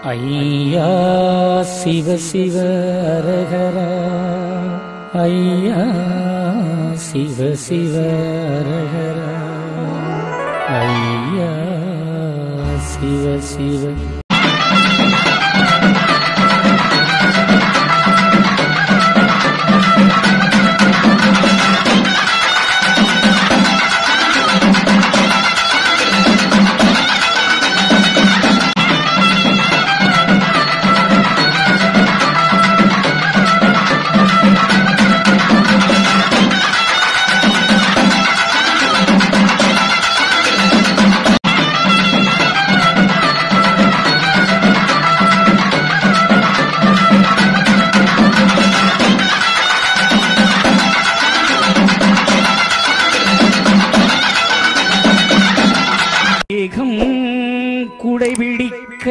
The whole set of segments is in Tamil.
ஐயா சிவ சிவ அரகரா ஐயா சிவ சிவ அரகரா ஐயா சிவ சிவ மேகம் குடைபிடிக்க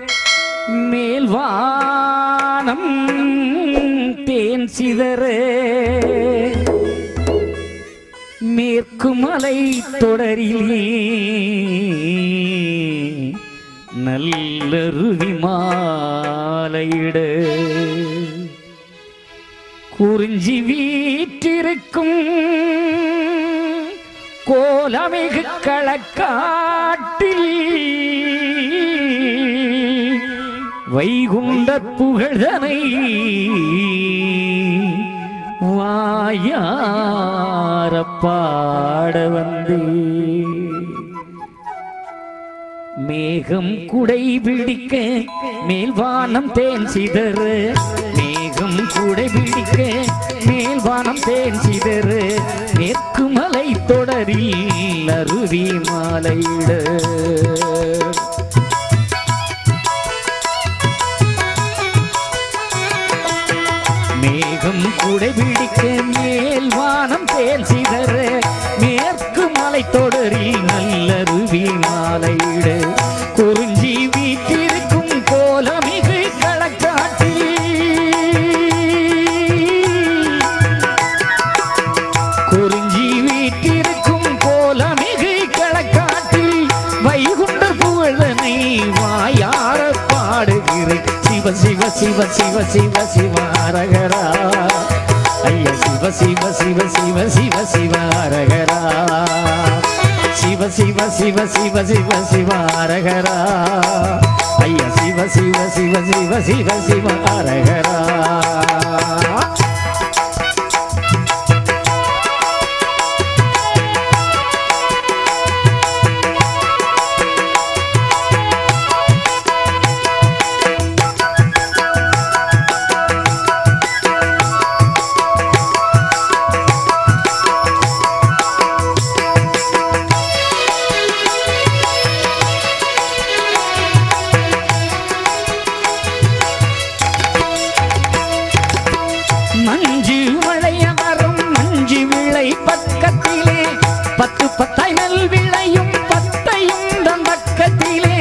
மேல்வானம் தேன் சிதற மேற்கு மலை தொடரிலே நல்லருவி மாலையிட குறிஞ்சி வீற்றிருக்கும் கோலமிகு களக்காட்டில் வைகுண்ட புகழ்தனை வாயார பாட வந்தே மேகம் குடை பிடிக்க மேல்வானம் தேன் சிதற மேகம் குடை பிடிக்க மேல்வானம் தேன் சிதற மேற்கு மலை தொடரில் அருவி மாலையிட மேகம் குடை பிடிக்க மேல்வானம் தேன் சிதற மேற்கு மலை தொடரில் நல்லருவி மாலையிட குறிஞ்சி வீட்டிருக்கும் கோலமிகு களக்காட்டில் குறிஞ்சி வீட்டிருக்கும் கோலமிகு களக்காட்டில் வைகுண்ட புகழனை வாயார பாடுகிறேன் சிவ சிவ சிவ சிவ சிவ சிவ அரகரா ஐயா சிவ சிவ சிவ சிவ சிவ சிவ அரகரா சிவ சிவ சிவ சிவ சிவ சிவ அரகரா ஐயா சிவ சிவ சிவ சிவ சிவ சிவ அரகரா மஞ்சு மழைய மரம் மஞ்சு விளை பக்கத்திலே பத்து பத்தாய் நெல் விளையும் பத்தையும் தன் பக்கத்திலே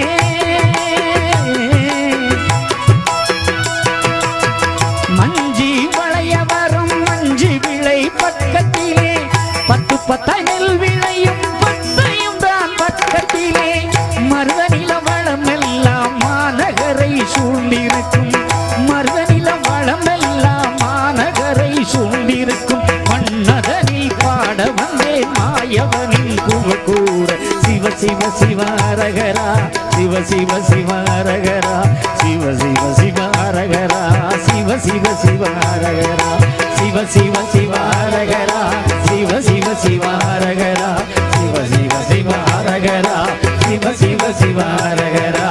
மஞ்சி வளைய வரும் மஞ்சு விளை பக்கத்திலே பத்து பத்தாய் நெல் விளையும் பத்தையும் தான் பக்கத்திலே மருதநில வளம் எல்லாம் மாநகரை சூழ்ந்திருக்கும் மருதநில வளம் எல்லாம் மாநகரை சூழ்ந்திருக்கும் மன்னதனில் பாட வந்தேன் மாயவனின் குவ கூற சிவ சிவ சிவாரகரா சிவ சிவ சிவாரகரா சிவ சிவ சிவாரகரா சிவ சிவ சிவாரகரா சிவ சிவ சிவாரகரா சிவ சிவ சிவாரகரா சிவ சிவ சிவாரகரா சிவ சிவ சிவாரகரா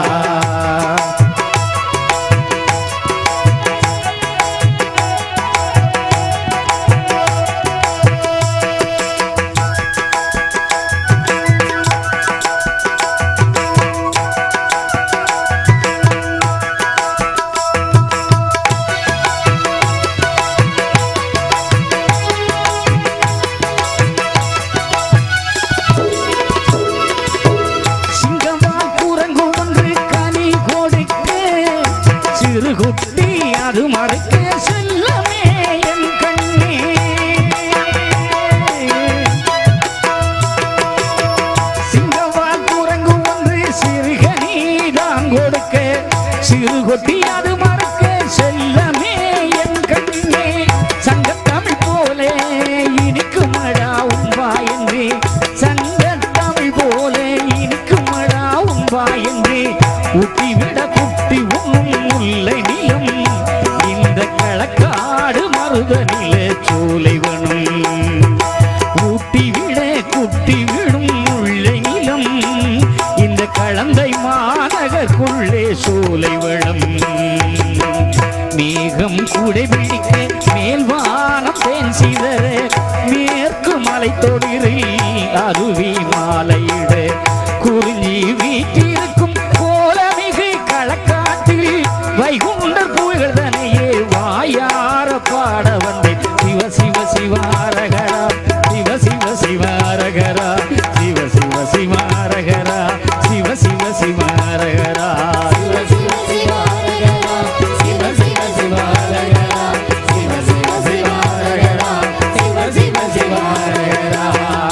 மேற்கு மலை தொடிரில் அருவி மாலையிட குறிஞ்சி வீட்டிருக்கும் கோலமிகு களக்காட்டில் வைகுண்டர் புகழ்தனையே வாயார பாட வந்தேன் சிவ சிவ சிவாரகரா சிவ சிவ சிவாரகரா சிவ சிவ சிவாரகரா சிவ சிவ சிவாரகரா சிவ சிவ சிவாரகரா சிவ சிவ சிவாரகரா சிவ சிவ சிவாரகரா சிவ சிவ சிவாரகரா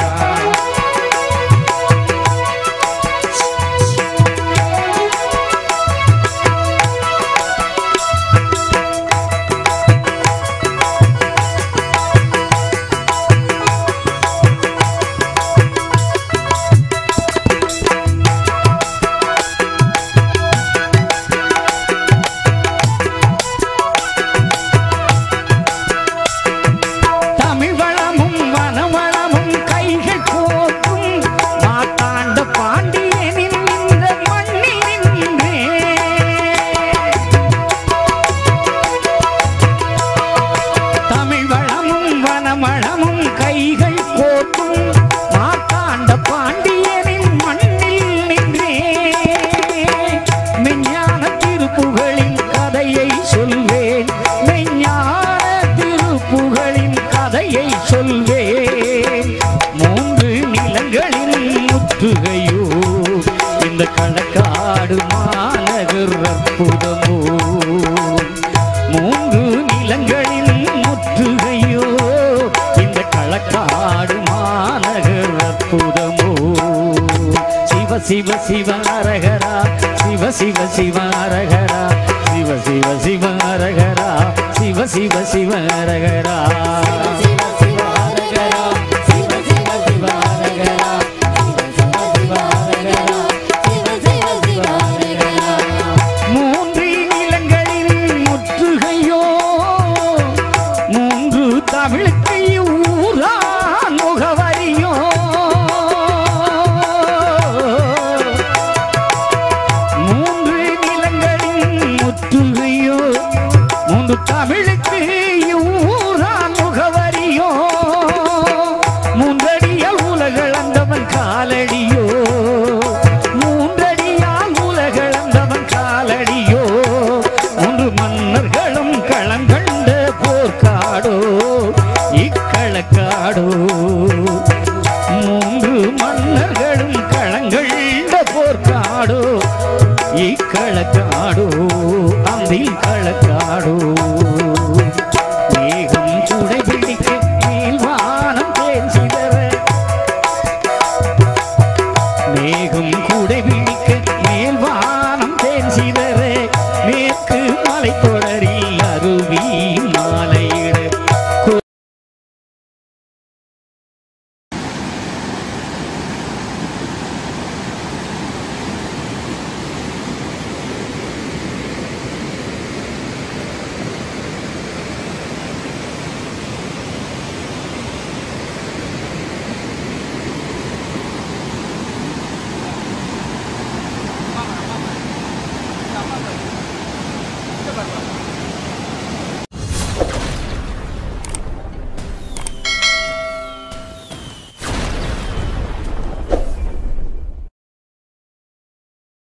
தமிழ் வளமும் வனவளமும் கைகள் கோக்கும் மாத்தாண்ட பாண்டியனின் இந்த மண்ணில் நின்றே தமிழ் வளமும் வனவளமும் கைகள் கோக்கும் மாத்தாண்ட பாண்டியனின் மண்ணில் நின்றே மெஞ்ஞான திருப்புகளின் கதையை சொல்வேன் மெஞ்ஞான திருப்புகளின் கதையை சொல்வேன் மூன்று நிலங்களின் முற்றுகையோ இந்த களக்காடு மாநகர் அற்புதமோ மூன்று நிலங்களின் முற்றுகையோ இந்த களக்காடு மாநகர் அற்புதமோ சிவ சிவ சிவாரகரா சிவ சிவ சிவாரகரா சிவ சிவ சிவாரகரா சிவ சிவ சிவாரகரா சிவ சிவாரகரா சிவ சிவ சிவாரகரா மூன்று நிலங்களின் முற்றுகையோ மூன்று தமிழுக்கு ஊரா முகவரியோ மூன்று நிலங்களின் முற்றுகையோ மூன்று தமிழுக்கு ஊரா முகவரியோ மூன்றடியால் உலகளந்தவன் காலடியோ மூன்றடியால் உலகளந்தவன் காலடியோ மூன்று மன்னர்களும் களங்கண்ட போர்க்காடோ இக்களக்காடோ மூன்று மன்னர்களும் களங்கண்ட போர்க்காடோ இக்களக்காடோ அந்தில் களக்காடோ